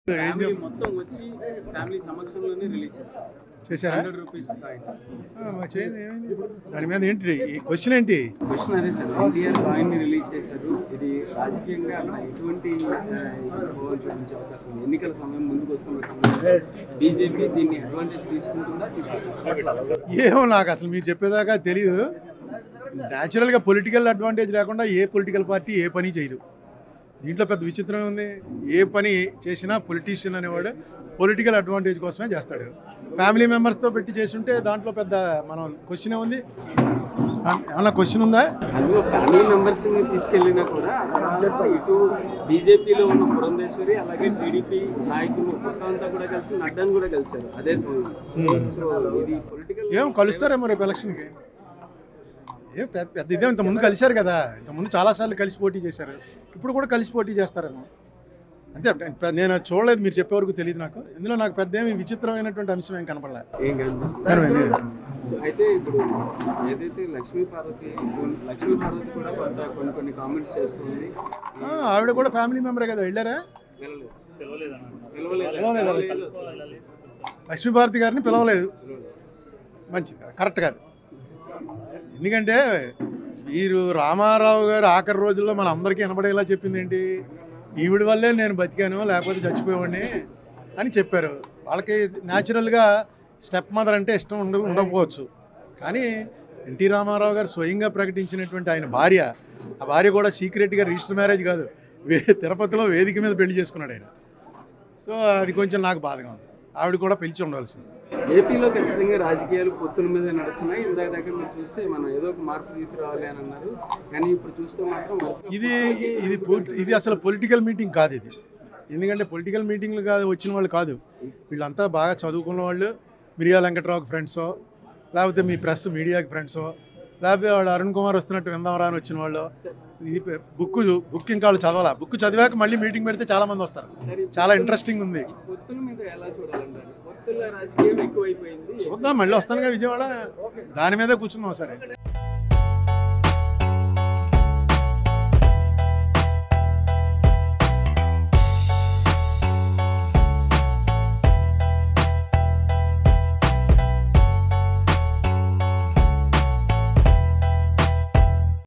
Family మొత్తం వచ్చి family సమక్షంలోనే రిలీజ్ చేశారు చేశారా హండ్రెడ్ రూపీస్ కాయిన్ ఆ, మరి చేయండి ఏమైంది దాని మీద ఏంటి ఈ క్వశ్చన్ ఏంటి క్వశ్చన్ అదే సార్ ఎన్టీఆర్ కాయిన్ ని రిలీజ్ చేశారు ఇది రాజకీయంగా అక్కడ ఎటువంటి ఆ, ప్రభావం చూపించే అవకాశం ఉంది ఎన్నికల సమయం ముందుకు వస్తున్న సమయంలో బీజేపీ దీన్ని అడ్వాంటేజ్ తీసుకుంటుందా తీసుకుంటుందా ఏమో నాకు అసలు మీరు చెప్పేదాకా తెలియదు న్యాచురల్గా పొలిటికల్ అడ్వాంటేజ్ లేకుండా ఏ పొలిటికల్ పార్టీ ఏ పని చేయదు దీంట్లో పెద్ద విచిత్రం ఉంది ఏ పని చేసినా పొలిటీషియన్ అనేవాడు పొలిటికల్ అడ్వాంటేజ్ కోసమే చేస్తాడు ఫ్యామిలీ మెంబర్స్తో పెట్టి చేస్తుంటే దాంట్లో పెద్ద మనం క్వశ్చన్ ఏముంది ఏమన్నా క్వశ్చన్ ఉందా అందులో ఫ్యామిలీ మెంబర్స్ ని తీసుకెళ్ళినా కూడా అక్కడ ఇటు బీజేపీలో ఉన్న పురంధేశ్వరి అలాగే టీడీపీ నాయకులు మొత్తం అంతా కూడా కలిసి నడ్డాను కూడా కలిశారు అదే సమయంలో సో ఇది పొలిటికల్ ఏం కలుస్తారేమో రేపు ఎలక్షన్కి ఏ పెద్ద పెద్ద ఇదే ఇంతకుముందు కలిశారు కదా ఇంతకుముందు చాలాసార్లు కలిసి పోటీ చేశారు ఇప్పుడు కూడా కలిసి పోటీ చేస్తారేమో అంతే పె- నేను అది చూడలేదు మీరు చెప్పే వరకు తెలియదు నాకు ఇందులో నాకు పెద్ద ఏమి విచిత్రమైనటువంటి అంశం ఏం కనపడలే ఏం కనిపిస్తుంది కనపడింది. సో అయితే ఇప్పుడు ఏదైతే లక్ష్మీ పార్వతి లక్ష్మీ పార్వతి కూడా కొంత కొన్ని కొన్ని కామెంట్స్ చేస్తుంది ఆ, ఆవిడ కూడా ఫ్యామిలీ మెంబరే కదా వెళ్ళారా వెళ్ళలేదు. పిలవలేదు. పిలవలేదు. పిలవలేదు. లక్ష్మీభారతి గారిని పిలవలేదు పిలవలేదు. మంచిది కాదు కరెక్ట్ కాదు ఎందుకంటే వీరు రామారావు గారు ఆఖరి రోజుల్లో మన అందరికీ వినపడేలా చెప్పింది ఏంటి ఈవిడ వల్లే నేను బతికాను లేకపోతే చచ్చిపోయేవాడిని అని చెప్పారు వాళ్ళకి న్యాచురల్గా స్టెప్ మదర్ అంటే ఇష్టం ఉండ ఉండకపోవచ్చు కానీ ఎన్టీ రామారావు గారు స్వయంగా ప్రకటించినటువంటి ఆయన భార్య ఆ భార్య కూడా సీక్రెట్గా రిజిస్టర్ మ్యారేజ్ కాదు వే తిరుపతిలో వేదిక మీద పెళ్లి చేసుకున్నాడు ఆయన సో అది కొంచెం నాకు బాధగా ఉంది ఆవిడ కూడా పిలిచి ఉండవలసింది ఏపీలో ఖచ్చితంగా రాజకీయాలు పొత్తుల మీద నడుస్తున్నాయి ఇందాక దగ్గర మీరు చూస్తే మనం ఏదో ఒక మార్పు తీసుకురావాలి అని అన్నారు కానీ ఇప్పుడు చూస్తే మాత్రం వరుసగా ఇది ఇది పూర్తి ఇది అసలు పొలిటికల్ మీటింగ్ కాదు ఇది ఎందుకంటే పొలిటికల్ మీటింగ్లు కాదు వచ్చిన వాళ్ళు కాదు వీళ్ళంతా బాగా చదువుకున్న వాళ్ళు మిరియా వెంకట్రావుకి ఫ్రెండ్సో లేకపోతే మీ ప్రెస్ మీడియాకి ఫ్రెండ్సో లేకపోతే వాడు అరుణ్ కుమార్ వస్తున్నట్టు విందామరా అని వచ్చిన వాళ్ళు ఇది బుక్ బుక్ ఇంకా వాళ్ళు చదవాలా బుక్ చదివాక మళ్ళీ మీటింగ్ పెడితే చాలా మంది వస్తారు సరే, చాలా ఇంట్రెస్టింగ్ ఉంది ఈ పొత్తుల మీద ఎలా చూడాలంటారు పొత్తుల రాజకీయం ఎక్కువైపోయింది చూద్దాం మళ్ళీ వస్తానుగా విజయవాడ దాని మీదే కూర్చుందాం సరే